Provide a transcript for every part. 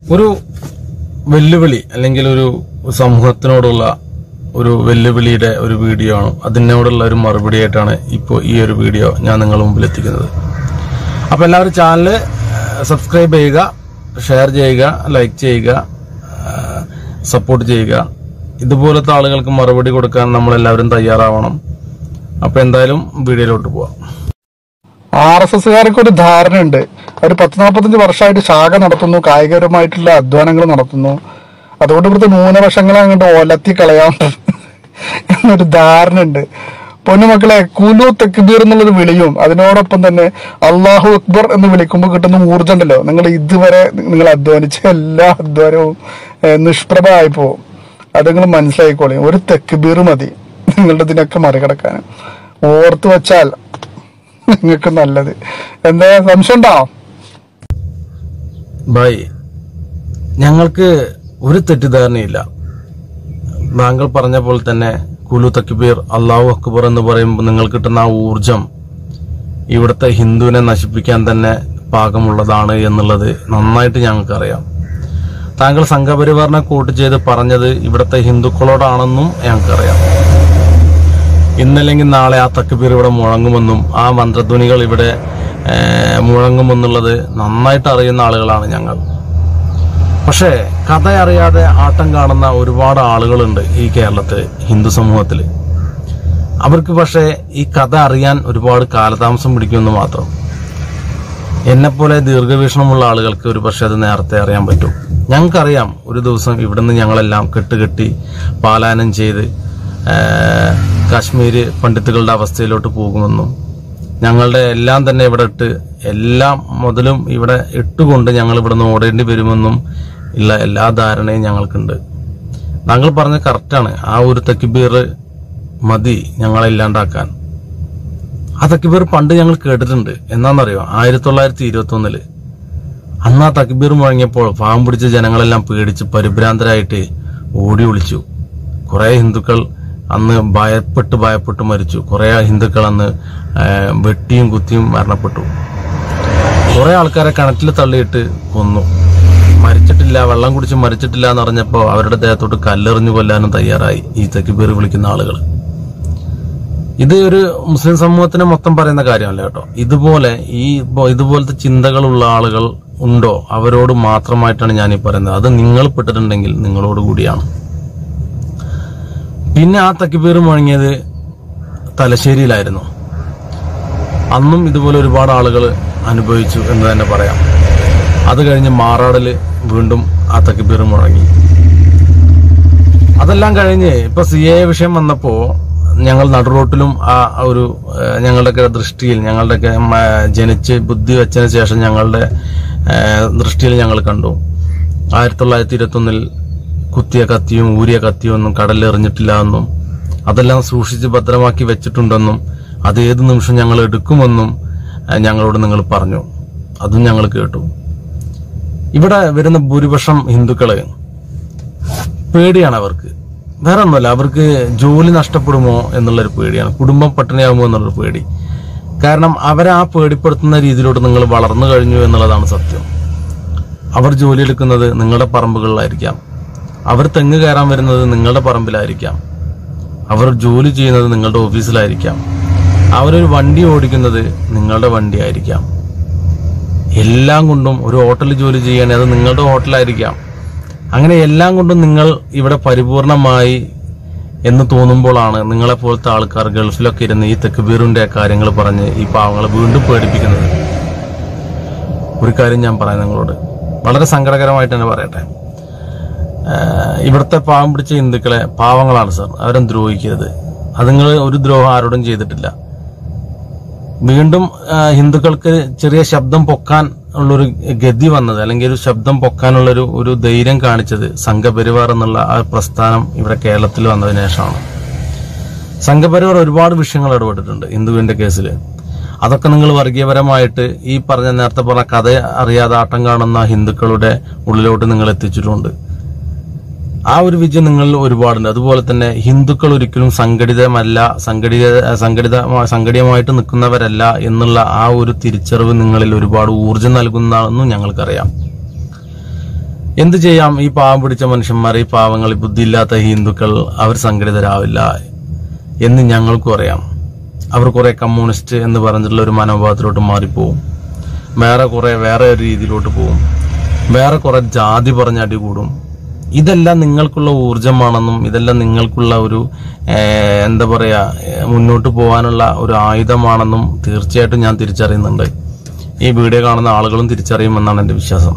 ഒരു വെല്ലുവിളി അല്ലെങ്കിൽ ഒരു സമൂഹത്തിനോടുള്ള ഒരു വെല്ലുവിളിയുടെ ഒരു വീഡിയോ ആണ് അതിനോടുള്ള ഒരു മറുപടി ആയിട്ടാണ് ഇപ്പോൾ ഈ ഒരു വീഡിയോ ഞാൻ നിങ്ങളുടെ മുമ്പിൽ എത്തിക്കുന്നത് അപ്പോൾ എല്ലാവരും ചാനൽ സബ്സ്ക്രൈബ് ചെയ്യുക ഷെയർ ചെയ്യുക ലൈക്ക് ചെയ്യുക സപ്പോർട്ട് ചെയ്യുക ഇതുപോലത്തെ ആളുകൾക്ക് മറുപടി കൊടുക്കാൻ നമ്മളെല്ലാവരും തയ്യാറാവണം അപ്പോൾ എന്തായാലും വീഡിയോയിലോട്ട് പോവാം ആർ എസ് എസ്സുകാർക്ക് ഒരു ധാരണയുണ്ട് അവർ പത്ത് നാൽപ്പത്തഞ്ച് വർഷമായിട്ട് ശാഖ നടത്തുന്നു കായികപരമായിട്ടുള്ള അധ്വാനങ്ങൾ നടത്തുന്നു അതുകൊണ്ട് ഇവിടുത്തെ ന്യൂനപക്ഷങ്ങളെ അങ്ങോട്ട് ഒലത്തി കളയാം എന്നൊരു ധാരണ ഉണ്ട് പൊന്നുമക്കളെ കുലു തെക്കുബീർ എന്നുള്ളൊരു വിളിയും അതിനോടൊപ്പം തന്നെ അള്ളാഹു അക്ബർ എന്ന് വിളിക്കുമ്പോൾ കിട്ടുന്ന ഊർജ്ജം ഉണ്ടല്ലോ നിങ്ങൾ ഇതുവരെ നിങ്ങൾ അധ്വാനിച്ച എല്ലാ അധ്വാനവും ഏഹ്, നിഷ്പ്രഭമായി പോകും അത് നിങ്ങൾ മനസ്സിലായിക്കോളി ഒരു തെക്കുബീർ മതി നിങ്ങളുടെ ഇതിനൊക്കെ മറികടക്കാൻ ഓർത്തു വെച്ചാൽ നിങ്ങൾക്ക് നല്ലത് എന്താ സംശയം ഉണ്ടോ ബൈ ഞങ്ങൾക്ക് ഒരു തെറ്റിദ്ധാരണയില്ല താങ്കൾ പറഞ്ഞ പോലെ തന്നെ കുലു തക്ബീർ അള്ളാഹു അക്ബർ എന്ന് പറയുമ്പോൾ നിങ്ങൾക്ക് കിട്ടുന്ന ആ ഊർജം ഇവിടുത്തെ ഹിന്ദുവിനെ നശിപ്പിക്കാൻ തന്നെ പാകമുള്ളതാണ് എന്നുള്ളത് നന്നായിട്ട് ഞങ്ങൾക്കറിയാം താങ്കൾ സംഘപരിവാറിനെ കൂട്ട് ചെയ്ത് പറഞ്ഞത് ഇവിടുത്തെ ഹിന്ദുക്കളോടാണെന്നും ഞങ്ങൾക്കറിയാം ഇന്നല്ലെങ്കിൽ നാളെ ആ തക്ബീർ ഇവിടെ മുഴങ്ങുമെന്നും ആ മന്ത്രധ്വനികൾ ഇവിടെ ഏഹ്, മുഴങ്ങുമെന്നുള്ളത് നന്നായിട്ട് അറിയുന്ന ആളുകളാണ് ഞങ്ങൾ പക്ഷേ കഥ അറിയാതെ ആട്ടം കാണുന്ന ഒരുപാട് ആളുകളുണ്ട് ഈ കേരളത്തിൽ ഹിന്ദു സമൂഹത്തിൽ അവർക്ക് പക്ഷേ ഈ കഥ അറിയാൻ ഒരുപാട് കാലതാമസം പിടിക്കുമെന്ന് മാത്രം എന്നെപ്പോലെ ദീർഘവീക്ഷണമുള്ള ആളുകൾക്ക് ഒരു പക്ഷേ അത് നേരത്തെ അറിയാൻ പറ്റും ഞങ്ങൾക്കറിയാം ഒരു ദിവസം ഇവിടുന്ന് ഞങ്ങളെല്ലാം കെട്ടുകെട്ടി പാലായനം ചെയ്ത് ആ, കാശ്മീര് പണ്ഡിത്തുകളുടെ അവസ്ഥയിലോട്ട് പോകുമെന്നും ഞങ്ങളുടെ എല്ലാം തന്നെ ഇവിടെ ഇട്ട് എല്ലാം മുതലും ഇവിടെ ഇട്ടുകൊണ്ട് ഞങ്ങൾ ഇവിടുന്ന് ഓടേണ്ടി വരുമെന്നും ഉള്ള എല്ലാ ധാരണയും ഞങ്ങൾക്കുണ്ട് താങ്കൾ പറഞ്ഞ കറക്റ്റാണ് ആ ഒരു തെക്കിബീർ മതി ഞങ്ങളെ ഇല്ലാണ്ടാക്കാൻ ആ തക്കിബീർ പണ്ട് ഞങ്ങൾ കേട്ടിട്ടുണ്ട് എന്നാന്നറിയോ ആയിരത്തി തൊള്ളായിരത്തി ഇരുപത്തി ഒന്നില് അന്ന് ആ തക്കിബീർ മുഴങ്ങിയപ്പോൾ പാവം പിടിച്ച ജനങ്ങളെല്ലാം പേടിച്ച് പരിഭ്രാന്തരായിട്ട് ഓടി ഒളിച്ചു കുറെ ഹിന്ദുക്കൾ അന്ന് ഭയപ്പെട്ട് ഭയപ്പെട്ട് മരിച്ചു കുറെ ഹിന്ദുക്കൾ അന്ന് ആ, വെട്ടിയും കുത്തിയും മരണപ്പെട്ടു കുറെ ആൾക്കാരെ കിണറ്റിൽ തള്ളിയിട്ട് കൊന്നു മരിച്ചിട്ടില്ല വെള്ളം കുടിച്ച് മരിച്ചിട്ടില്ല എന്ന് അറിഞ്ഞപ്പോൾ അവരുടെ ദേഹത്തോട്ട് കല്ലെറിഞ്ഞു കൊല്ലാനും തയ്യാറായി ഈ തക്കിബീർ വിളിക്കുന്ന ആളുകൾ ഇത് ഒരു മുസ്ലിം സമൂഹത്തിനെ മൊത്തം പറയുന്ന കാര്യമല്ല കേട്ടോ ഇതുപോലെ ഈ ഇപ്പൊ ഇതുപോലത്തെ ചിന്തകളുള്ള ആളുകൾ ഉണ്ടോ അവരോട് മാത്രമായിട്ടാണ് ഞാൻ ഈ പറയുന്നത് അത് നിങ്ങൾ പെട്ടിട്ടുണ്ടെങ്കിൽ നിങ്ങളോട് കൂടിയാണ് പിന്നെ ആ തക്കിപ്പേർ മുഴങ്ങിയത് തലശ്ശേരിയിലായിരുന്നു അന്നും ഇതുപോലെ ഒരുപാട് ആളുകൾ അനുഭവിച്ചു എന്ന് തന്നെ പറയാം അത് കഴിഞ്ഞ് മാറാടില് വീണ്ടും ആ തക്കിപ്പേർ മുഴങ്ങി അതെല്ലാം കഴിഞ്ഞ് ഇപ്പൊ സി എ വിഷയം വന്നപ്പോ ഞങ്ങൾ നടുറോട്ടിലും ആ ഒരു ഏഹ്, ഞങ്ങളുടെയൊക്കെ ദൃഷ്ടിയിൽ ഞങ്ങളുടെയൊക്കെ മ, ജനിച്ച് ബുദ്ധി വെച്ചതിന് ശേഷം ഞങ്ങളുടെ ഏഹ്, ദൃഷ്ടിയിൽ ഞങ്ങൾ കണ്ടു ആയിരത്തി തൊള്ളായിരത്തി ഇരുപത്തി ഒന്നിൽ കുത്തിയ കത്തിയും ഊരിയ കത്തിയും ഒന്നും കടലിൽ എറിഞ്ഞിട്ടില്ല എന്നും അതെല്ലാം സൂക്ഷിച്ച് ഭദ്രമാക്കി വെച്ചിട്ടുണ്ടെന്നും അത് ഏത് നിമിഷം ഞങ്ങൾ എടുക്കുമെന്നും ഏഹ്, ഞങ്ങളോട് നിങ്ങൾ പറഞ്ഞു അതും ഞങ്ങൾ കേട്ടു ഇവിടെ വരുന്ന ഭൂരിപക്ഷം ഹിന്ദുക്കള് പേടിയാണ് അവർക്ക് വേറെ ഒന്നുമല്ല അവർക്ക് ജോലി നഷ്ടപ്പെടുമോ എന്നുള്ളൊരു പേടിയാണ് കുടുംബം പട്ടിണിയാകുമോ എന്നുള്ളൊരു പേടി കാരണം അവരെ ആ പേടിപ്പെടുത്തുന്ന രീതിയിലോട്ട് നിങ്ങൾ വളർന്നു കഴിഞ്ഞു എന്നുള്ളതാണ് സത്യം അവർ ജോലി എടുക്കുന്നത് നിങ്ങളുടെ പറമ്പുകളിലായിരിക്കാം അവർ തെങ്ങ് കയറാൻ വരുന്നത് നിങ്ങളുടെ പറമ്പിലായിരിക്കാം അവർ ജോലി ചെയ്യുന്നത് നിങ്ങളുടെ ഓഫീസിലായിരിക്കാം അവരൊരു വണ്ടി ഓടിക്കുന്നത് നിങ്ങളുടെ വണ്ടി ആയിരിക്കാം എല്ലാം കൊണ്ടും ഒരു ഹോട്ടലിൽ ജോലി ചെയ്യുകയാണെങ്കിൽ അത് നിങ്ങളുടെ ഹോട്ടലായിരിക്കാം അങ്ങനെ എല്ലാം കൊണ്ടും നിങ്ങൾ ഇവിടെ പരിപൂർണമായി എന്ന് തോന്നുമ്പോഴാണ് നിങ്ങളെ പോലത്തെ ആൾക്കാർ ഗൾഫിലൊക്കെ ഇരുന്ന് ഈ തെക്കുബീറിന്റെ കാര്യങ്ങൾ പറഞ്ഞ് ഈ പാവങ്ങളെ വീണ്ടും പേടിപ്പിക്കുന്നത് ഒരു കാര്യം ഞാൻ പറയാം നിങ്ങളോട് വളരെ സങ്കടകരമായിട്ട് തന്നെ പറയട്ടെ ആഹ് ഇവിടുത്തെ പാവം പിടിച്ച ഹിന്ദുക്കളെ പാവങ്ങളാണ് സർ അവരെ ദ്രോഹിക്കരുത് അത് നിങ്ങൾ ഒരു ദ്രോഹം ആരോടും ചെയ്തിട്ടില്ല വീണ്ടും ആ, ഹിന്ദുക്കൾക്ക് ചെറിയ ശബ്ദം പൊക്കാൻ ഉള്ളൊരു ഗതി വന്നത് അല്ലെങ്കിൽ ഒരു ശബ്ദം പൊക്കാനുള്ളൊരു ഒരു ധൈര്യം കാണിച്ചത് സംഘപരിവാർ എന്നുള്ള ആ പ്രസ്ഥാനം ഇവിടെ കേരളത്തിൽ വന്നതിന് ശേഷമാണ് സംഘപരിവാർ ഒരുപാട് വിഷയങ്ങൾ ഇടപെട്ടിട്ടുണ്ട് ഹിന്ദുവിന്റെ കേസിൽ അതൊക്കെ നിങ്ങൾ വർഗീയപരമായിട്ട് ഈ പറഞ്ഞ നേരത്തെ പറഞ്ഞ കഥ അറിയാതെ ആട്ടം കാണുന്ന ഹിന്ദുക്കളുടെ ഉള്ളിലോട്ട് നിങ്ങൾ എത്തിച്ചിട്ടുണ്ട് ആ ഒരു വിജയം നിങ്ങളിൽ ഒരുപാടുണ്ട് അതുപോലെ തന്നെ ഹിന്ദുക്കൾ ഒരിക്കലും സംഘടിതമല്ല സംഘടിത സംഘടിത സംഘടിതമായിട്ട് നിൽക്കുന്നവരല്ല എന്നുള്ള ആ ഒരു തിരിച്ചറിവ് നിങ്ങളിൽ ഒരുപാട് ഊർജം നൽകുന്നതാണെന്നും ഞങ്ങൾക്കറിയാം എന്ത് ചെയ്യാം ഈ പാവം പിടിച്ച മനുഷ്യന്മാർ ഈ പാവങ്ങൾ ഈ ബുദ്ധിയില്ലാത്ത ഹിന്ദുക്കൾ അവർ സംഘടിതരാവില്ല എന്ന് ഞങ്ങൾക്കും അറിയാം അവർ കുറെ കമ്മ്യൂണിസ്റ്റ് എന്ന് പറഞ്ഞിട്ടുള്ള ഒരു മനോഭാവത്തിലോട്ട് മാറിപ്പോവും വേറെ കുറെ വേറെ ഒരു രീതിയിലോട്ട് പോവും വേറെ കുറെ ജാതി പറഞ്ഞ് അടികൂടും ഇതെല്ലാം നിങ്ങൾക്കുള്ള ഊർജമാണെന്നും ഇതെല്ലാം നിങ്ങൾക്കുള്ള ഒരു ഏഹ്, എന്താ പറയാ ഏഹ്, മുന്നോട്ട് പോകാനുള്ള ഒരു ആയുധമാണെന്നും തീർച്ചയായിട്ടും ഞാൻ തിരിച്ചറിയുന്നുണ്ട് ഈ വീഡിയോ കാണുന്ന ആളുകളും തിരിച്ചറിയുമെന്നാണ് എന്റെ വിശ്വാസം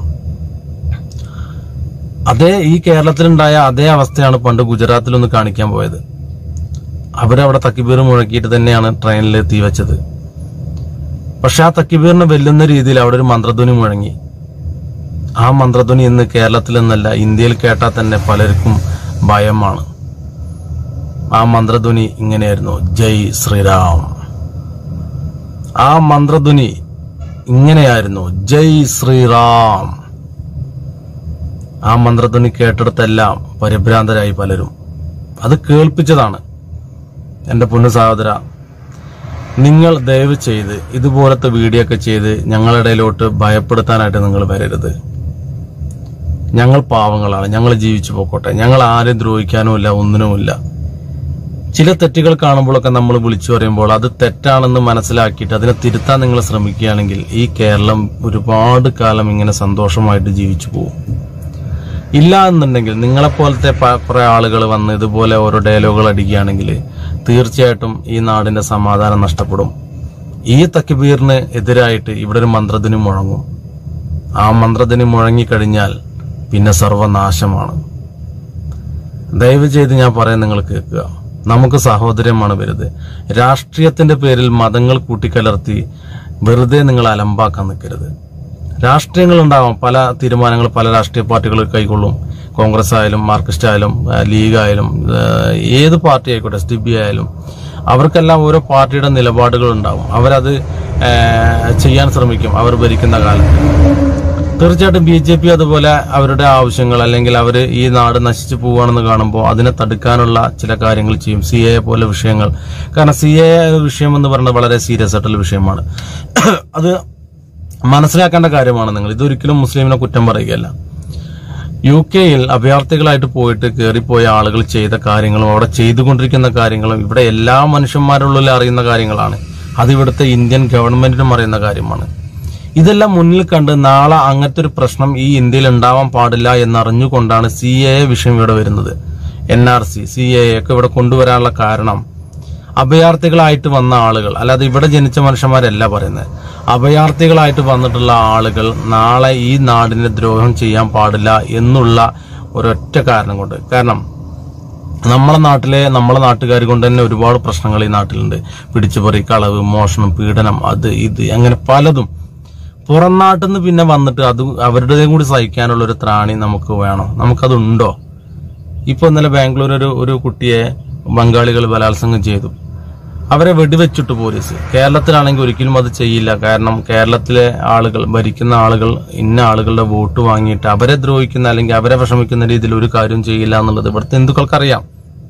അതേ ഈ കേരളത്തിലുണ്ടായ അതേ അവസ്ഥയാണ് പണ്ട് ഗുജറാത്തിലൊന്ന് കാണിക്കാൻ പോയത് അവരവിടെ തക്കിബീർ മുഴക്കിയിട്ട് തന്നെയാണ് ട്രെയിനിൽ തീ വെച്ചത് പക്ഷെ ആ തക്കിബീറിനെ വെല്ലുന്ന രീതിയിൽ അവിടെ ഒരു മന്ത്രധ്വനി മുഴങ്ങി ആ മന്ത്രധ്വനി ഇന്ന് കേരളത്തിൽ നിന്നല്ല ഇന്ത്യയിൽ കേട്ടാൽ തന്നെ പലർക്കും ഭയമാണ് ആ മന്ത്രധ്വനി ഇങ്ങനെയായിരുന്നു ജയ് ശ്രീറാം ആ മന്ത്രധ്വനി ഇങ്ങനെയായിരുന്നു ജയ് ശ്രീറാം ആ മന്ത്രധ്വനി കേട്ടിടത്തെല്ലാം പരിഭ്രാന്തരായി പലരും അത് കേൾപ്പിച്ചതാണ് എന്റെ പൊന്നു സഹോദര നിങ്ങൾ ദയവ് ചെയ്ത് ഇതുപോലത്തെ വീഡിയോ ഒക്കെ ചെയ്ത് ഞങ്ങളുടെ ഇടയിലോട്ട് ഭയപ്പെടുത്താനായിട്ട് നിങ്ങൾ വരരുത് ഞങ്ങൾ പാവങ്ങളാണ് ഞങ്ങൾ ജീവിച്ചു പോക്കോട്ടെ ഞങ്ങൾ ആരെയും ദ്രോഹിക്കാനുമില്ല ഒന്നിനുമില്ല ചില തെറ്റുകൾ കാണുമ്പോഴൊക്കെ നമ്മൾ വിളിച്ചു പറയുമ്പോൾ അത് തെറ്റാണെന്ന് മനസ്സിലാക്കിയിട്ട് അതിനെ തിരുത്താൻ നിങ്ങൾ ശ്രമിക്കുകയാണെങ്കിൽ ഈ കേരളം ഒരുപാട് കാലം ഇങ്ങനെ സന്തോഷമായിട്ട് ജീവിച്ചു പോകും ഇല്ല എന്നുണ്ടെങ്കിൽ നിങ്ങളെപ്പോലത്തെ പ- കുറെ ആളുകൾ വന്ന് ഇതുപോലെ ഓരോ ഡയലോഗുകൾ അടിക്കുകയാണെങ്കിൽ തീർച്ചയായിട്ടും ഈ നാടിന്റെ സമാധാനം നഷ്ടപ്പെടും ഈ തക്കിബീറിന് എതിരായിട്ട് ഇവിടെ ഒരു മന്ത്രധ്വനി മുഴങ്ങും ആ മന്ത്രധ്വനി മുഴങ്ങിക്കഴിഞ്ഞാൽ പിന്നെ സർവനാശമാണ് ദയവ് ചെയ്ത് ഞാൻ പറയാൻ നിങ്ങൾ കേൾക്കുക നമുക്ക് സഹോദര്യമാണ് വലുത് രാഷ്ട്രീയത്തിന്റെ പേരിൽ മതങ്ങൾ കൂട്ടിക്കലർത്തി വെറുതെ നിങ്ങൾ അലമ്പാക്കാൻ നിൽക്കരുത് രാഷ്ട്രീയങ്ങൾ ഉണ്ടാവാം പല തീരുമാനങ്ങൾ പല രാഷ്ട്രീയ പാർട്ടികൾ കൈക്കൊള്ളും കോൺഗ്രസ് ആയാലും മാർക്സിസ്റ്റ് ആയാലും ആ, ലീഗ് ആയാലും ആ, ഏത് പാർട്ടി ആയിക്കോട്ടെ എസ് ഡി പി ആയാലും അവർക്കെല്ലാം ഓരോ പാർട്ടിയുടെ നിലപാടുകൾ ഉണ്ടാവും അവരത് ആ, ചെയ്യാൻ ശ്രമിക്കും അവർ ഭരിക്കുന്ന കാലത്ത് തീർച്ചയായിട്ടും ബി ജെ പി അതുപോലെ അവരുടെ ആവശ്യങ്ങൾ അല്ലെങ്കിൽ അവർ ഈ നാട് നശിച്ചു പോവുകയാണെന്ന് കാണുമ്പോൾ അതിനെ തടുക്കാനുള്ള ചില കാര്യങ്ങൾ ചെയ്യും സി എ പോലെ വിഷയങ്ങൾ കാരണം സി എ വിഷയം എന്ന് പറയുന്നത് വളരെ സീരിയസ് ആയിട്ടുള്ള വിഷയമാണ് അത് മനസ്സിലാക്കേണ്ട കാര്യമാണ് നിങ്ങൾ ഇതൊരിക്കലും മുസ്ലിമിനെ കുറ്റം പറയുകയല്ല യു കെയിൽ അഭയാർത്ഥികളായിട്ട് പോയിട്ട് കയറിപ്പോയ ആളുകൾ ചെയ്ത കാര്യങ്ങളും അവിടെ ചെയ്തുകൊണ്ടിരിക്കുന്ന കാര്യങ്ങളും ഇവിടെ എല്ലാ മനുഷ്യന്മാരുള്ളിൽ അറിയുന്ന കാര്യങ്ങളാണ് അത് ഇവിടുത്തെ ഇന്ത്യൻ ഗവൺമെന്റിനും അറിയുന്ന കാര്യമാണ് ഇതെല്ലാം മുന്നിൽ കണ്ട് നാളെ അങ്ങനത്തെ ഒരു പ്രശ്നം ഈ ഇന്ത്യയിൽ ഉണ്ടാവാൻ പാടില്ല എന്നറിഞ്ഞുകൊണ്ടാണ് സി എ വിഷയം ഇവിടെ വരുന്നത് N R C C A ഒക്കെ ഇവിടെ കൊണ്ടുവരാനുള്ള കാരണം അഭയാർത്ഥികളായിട്ട് വന്ന ആളുകൾ അല്ലാതെ ഇവിടെ ജനിച്ച മനുഷ്യന്മാരല്ല പറയുന്നത് അഭയാർത്ഥികളായിട്ട് വന്നിട്ടുള്ള ആളുകൾ നാളെ ഈ നാടിന് ദ്രോഹം ചെയ്യാൻ പാടില്ല എന്നുള്ള ഒരൊറ്റ കാരണം കൊണ്ട് കാരണം നമ്മളെ നാട്ടിലെ നമ്മളെ നാട്ടുകാർ കൊണ്ട് തന്നെ ഒരുപാട് പ്രശ്നങ്ങൾ ഈ നാട്ടിലുണ്ട് പിടിച്ചുപറി കളവ് മോഷണം പീഡനം അത് ഇത് അങ്ങനെ പലതും പുറം നാട്ടിൽ നിന്ന് പിന്നെ വന്നിട്ട് അത് അവരുടേതും കൂടി സഹിക്കാനുള്ള ഒരു ത്രാണി നമുക്ക് വേണം നമുക്കതുണ്ടോ ഇപ്പൊ ഇന്നലെ ബാംഗ്ലൂർ ഒരു ഒരു കുട്ടിയെ ബംഗാളികൾ ബലാത്സംഗം ചെയ്തു അവരെ വെടിവെച്ചിട്ട് പോലീസ് കേരളത്തിലാണെങ്കിൽ ഒരിക്കലും അത് ചെയ്യില്ല കാരണം കേരളത്തിലെ ആളുകൾ ഭരിക്കുന്ന ആളുകൾ ഇന്ന ആളുകളുടെ വോട്ട് വാങ്ങിയിട്ട് അവരെ ദ്രോഹിക്കുന്ന അല്ലെങ്കിൽ അവരെ വിഷമിക്കുന്ന രീതിയിൽ ഒരു കാര്യം ചെയ്യില്ല എന്നുള്ളത് ഇവിടുത്തെ ഹിന്ദുക്കൾക്കറിയാം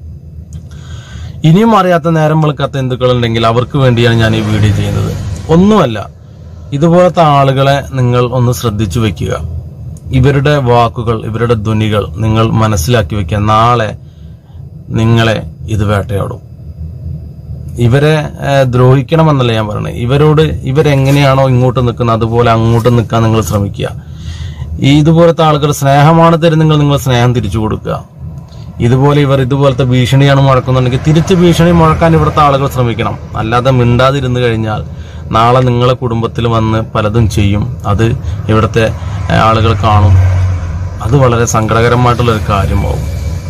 ഇനിയും അറിയാത്ത നേരം വെളുക്കാത്ത ഹിന്ദുക്കളുണ്ടെങ്കിൽ അവർക്ക് വേണ്ടിയാണ് ഞാൻ ഈ വീഡിയോ ചെയ്യുന്നത് ഒന്നുമല്ല ഇതുപോലത്തെ ആളുകളെ നിങ്ങൾ ഒന്ന് ശ്രദ്ധിച്ചു വെക്കുക ഇവരുടെ വാക്കുകൾ ഇവരുടെ ധ്വനികൾ നിങ്ങൾ മനസ്സിലാക്കി വെക്കുക നാളെ നിങ്ങളെ ഇത് വേട്ടയാടും ഇവരെ ഏഹ്, ദ്രോഹിക്കണമെന്നല്ല ഞാൻ പറയുന്നത് ഇവരോട് ഇവരെങ്ങനെയാണോ ഇങ്ങോട്ട് നിൽക്കുന്നത് അതുപോലെ അങ്ങോട്ട് നിൽക്കാൻ നിങ്ങൾ ശ്രമിക്കുക ഈ ഇതുപോലത്തെ ആളുകൾ സ്നേഹമാണ് തരുന്നെങ്കിൽ നിങ്ങൾ സ്നേഹം തിരിച്ചു കൊടുക്കുക ഇതുപോലെ ഇവർ ഇതുപോലത്തെ ഭീഷണിയാണ് മുഴക്കുന്നുണ്ടെങ്കിൽ തിരിച്ച് ഭീഷണി മുഴക്കാൻ ഇവിടുത്തെ ആളുകൾ ശ്രമിക്കണം അല്ലാതെ മിണ്ടാതിരുന്നു കഴിഞ്ഞാൽ നാളെ നിങ്ങളെ കുടുംബത്തിൽ വന്ന് പലതും ചെയ്യും അത് ഇവിടുത്തെ ഏഹ്, ആളുകൾ കാണും അത് വളരെ സങ്കടകരമായിട്ടുള്ള ഒരു കാര്യമാവും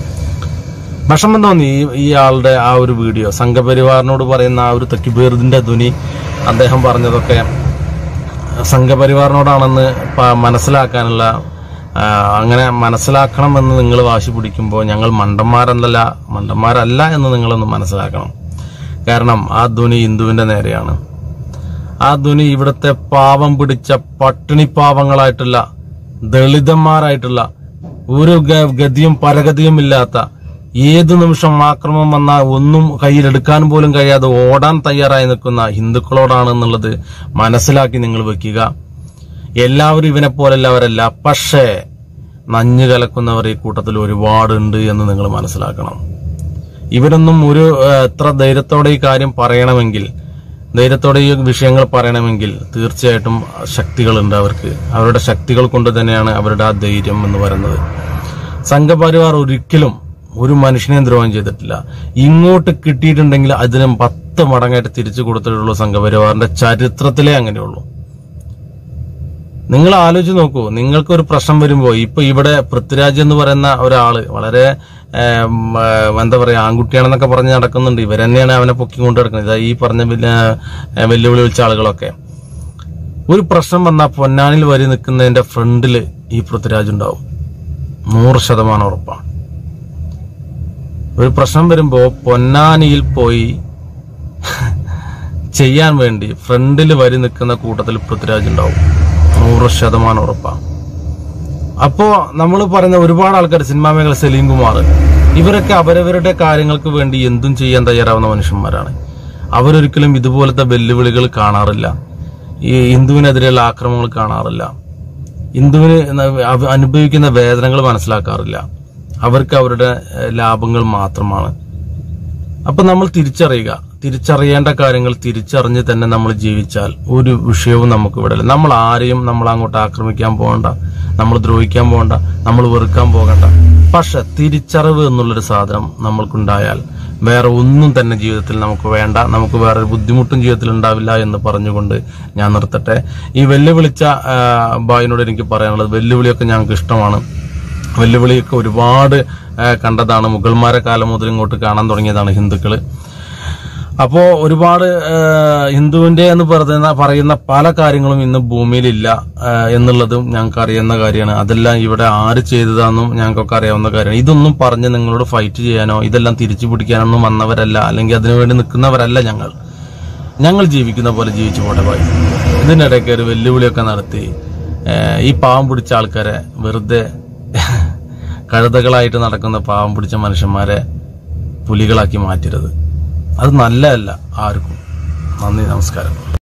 വിഷമം തോന്നി ഈ ഈ ആളുടെ ആ ഒരു വീഡിയോ സംഘപരിവാറിനോട് പറയുന്ന ആ ഒരു തെക്കിബീർദിന്റെ ധ്വനി അദ്ദേഹം പറഞ്ഞതൊക്കെ സംഘപരിവാറിനോടാണെന്ന് പ- മനസ്സിലാക്കാനുള്ള ആ, അങ്ങനെ മനസ്സിലാക്കണമെന്ന് നിങ്ങൾ വാശി പിടിക്കുമ്പോൾ ഞങ്ങൾ മണ്ടന്മാരെന്നല്ല മണ്ടന്മാരല്ല എന്ന് നിങ്ങളൊന്ന് മനസ്സിലാക്കണം കാരണം ആ ധ്വനി ഹിന്ദുവിന്റെ നേരെയാണ് ആ ധ്വനി ഇവിടുത്തെ പാവം പിടിച്ച പട്ടിണി പാവങ്ങളായിട്ടുള്ള ദളിതന്മാരായിട്ടുള്ള ഒരു ഗ- ഗതിയും പരഗതിയും ഇല്ലാത്ത ഏതു നിമിഷം ആക്രമണം വന്നാൽ ഒന്നും കയ്യിലെടുക്കാൻ പോലും കഴിയാതെ ഓടാൻ തയ്യാറായി നിൽക്കുന്ന ഹിന്ദുക്കളോടാണ് എന്നുള്ളത് മനസ്സിലാക്കി നിങ്ങൾ വെക്കുക എല്ലാവരും ഇവനെ പോലെല്ലാവരല്ല പക്ഷേ നഞ്ഞു കലക്കുന്നവർ ഈ കൂട്ടത്തിൽ ഒരുപാടുണ്ട് എന്ന് നിങ്ങൾ മനസ്സിലാക്കണം ഇവരൊന്നും ഒരു ഏഹ്, എത്ര ധൈര്യത്തോടെ ഈ കാര്യം പറയണമെങ്കിൽ ധൈര്യത്തോടെ ഈ വിഷയങ്ങൾ പറയണമെങ്കിൽ തീർച്ചയായിട്ടും ശക്തികളുണ്ട് അവർക്ക് അവരുടെ ശക്തികൾ കൊണ്ട് തന്നെയാണ് അവരുടെ ആ ധൈര്യം എന്ന് പറയുന്നത് സംഘപരിവാർ ഒരിക്കലും ഒരു മനുഷ്യനെയും ദ്രോഹം ചെയ്തിട്ടില്ല ഇങ്ങോട്ട് കിട്ടിയിട്ടുണ്ടെങ്കിൽ അതിന് പത്ത് മടങ്ങായിട്ട് തിരിച്ചു കൊടുത്തിട്ടുള്ളൂ സംഘപരിവാറിന്റെ ചരിത്രത്തിലേ അങ്ങനെയുള്ളൂ നിങ്ങൾ ആലോചിച്ച് നോക്കൂ നിങ്ങൾക്ക് ഒരു പ്രശ്നം വരുമ്പോ ഇപ്പൊ ഇവിടെ പൃഥ്വിരാജ് എന്ന് പറയുന്ന ഒരാള് വളരെ ഏം, ഏ, എന്താ പറയാ ആൺകുട്ടിയാണെന്നൊക്കെ പറഞ്ഞ് നടക്കുന്നുണ്ട് ഇവർ തന്നെയാണ് അവനെ പൊക്കി കൊണ്ടു നടക്കുന്നത് ഇതാ ഈ പറഞ്ഞ വലിയ, ഏ, വെല്ലുവിളി വിളിച്ച ആളുകളൊക്കെ ഒരു പ്രശ്നം വന്നാൽ പൊന്നാനിൽ വരി നിൽക്കുന്നതിന്റെ ഫ്രണ്ടില് ഈ പൃഥ്വിരാജ് ഉണ്ടാവും നൂറ് ശതമാനം ഉറപ്പാണ് ഒരു പ്രശ്നം വരുമ്പോ പൊന്നാനിയിൽ പോയി ചെയ്യാൻ വേണ്ടി ഫ്രണ്ടിൽ വരി നിൽക്കുന്ന കൂട്ടത്തിൽ പൃഥ്വിരാജ് ഉണ്ടാവും നൂറ് ശതമാനം ഉറപ്പാണ് അപ്പോ നമ്മൾ പറയുന്ന ഒരുപാട് ആൾക്കാർ സിനിമാ മേഖല സലീം കുമാർ ഇവരൊക്കെ അവരവരുടെ കാര്യങ്ങൾക്ക് വേണ്ടി എന്തും ചെയ്യാൻ തയ്യാറാവുന്ന മനുഷ്യന്മാരാണ് അവരൊരിക്കലും ഇതുപോലത്തെ വെല്ലുവിളികൾ കാണാറില്ല ഈ ഹിന്ദുവിനെതിരെയുള്ള ആക്രമണങ്ങൾ കാണാറില്ല ഹിന്ദുവിന് ന- അവ- അനുഭവിക്കുന്ന വേദനകൾ മനസ്സിലാക്കാറില്ല അവർക്ക് അവരുടെ ഏഹ്, ലാഭങ്ങൾ മാത്രമാണ് അപ്പൊ നമ്മൾ തിരിച്ചറിയുക തിരിച്ചറിയേണ്ട കാര്യങ്ങൾ തിരിച്ചറിഞ്ഞ് തന്നെ നമ്മൾ ജീവിച്ചാൽ ഒരു വിഷയവും നമുക്ക് ഇവിടെ ഇല്ല നമ്മൾ ആരെയും നമ്മൾ അങ്ങോട്ട് ആക്രമിക്കാൻ പോകണ്ട നമ്മൾ ദ്രോഹിക്കാൻ പോകണ്ട നമ്മൾ വെറുക്കാൻ പോകണ്ട പക്ഷെ തിരിച്ചറിവ് എന്നുള്ളൊരു സാധനം നമ്മൾക്കുണ്ടായാൽ വേറെ ഒന്നും തന്നെ ജീവിതത്തിൽ നമുക്ക് വേണ്ട നമുക്ക് വേറെ ഒരു ബുദ്ധിമുട്ടും ജീവിതത്തിൽ ഉണ്ടാവില്ല എന്ന് പറഞ്ഞുകൊണ്ട് ഞാൻ നിർത്തട്ടെ ഈ വെല്ലുവിളിച്ച ആ, ബായിനോട് എനിക്ക് പറയാനുള്ളത് വെല്ലുവിളിയൊക്കെ ഞങ്ങൾക്ക് ഇഷ്ടമാണ് വെല്ലുവിളിയൊക്കെ ഒരുപാട് ആ, കണ്ടതാണ് മുഗൾമാരെ കാലം മുതൽ ഇങ്ങോട്ട് കാണാൻ തുടങ്ങിയതാണ് ഹിന്ദുക്കള് അപ്പോ ഒരുപാട് ആ, ഹിന്ദുവിന്റെ എന്ന് പറയുന്ന പറയുന്ന പല കാര്യങ്ങളും ഇന്ന് ഭൂമിയിലില്ല ആ, എന്നുള്ളതും ഞങ്ങൾക്ക് അറിയുന്ന കാര്യമാണ് അതെല്ലാം ഇവിടെ ആര് ചെയ്തതാണെന്നും ഞങ്ങൾക്കൊക്കെ അറിയാവുന്ന കാര്യമാണ് ഇതൊന്നും പറഞ്ഞ് നിങ്ങളോട് ഫൈറ്റ് ചെയ്യാനോ ഇതെല്ലാം തിരിച്ചു പിടിക്കാനൊന്നും വന്നവരല്ല അല്ലെങ്കിൽ അതിനുവേണ്ടി നിൽക്കുന്നവരല്ല ഞങ്ങൾ ഞങ്ങൾ ജീവിക്കുന്ന പോലെ ജീവിച്ചു പോട്ടെ പോയി ഇതിനിടയ്ക്ക് ഒരു വെല്ലുവിളിയൊക്കെ നടത്തി ഏഹ് ഈ പാവം പിടിച്ച ആൾക്കാരെ വെറുതെ കഴുതകളായിട്ട് നടക്കുന്ന പാവം പിടിച്ച മനുഷ്യന്മാരെ പുലികളാക്കി മാറ്റരുത് അത് നല്ലതല്ല ആർക്കും നന്ദി നമസ്കാരം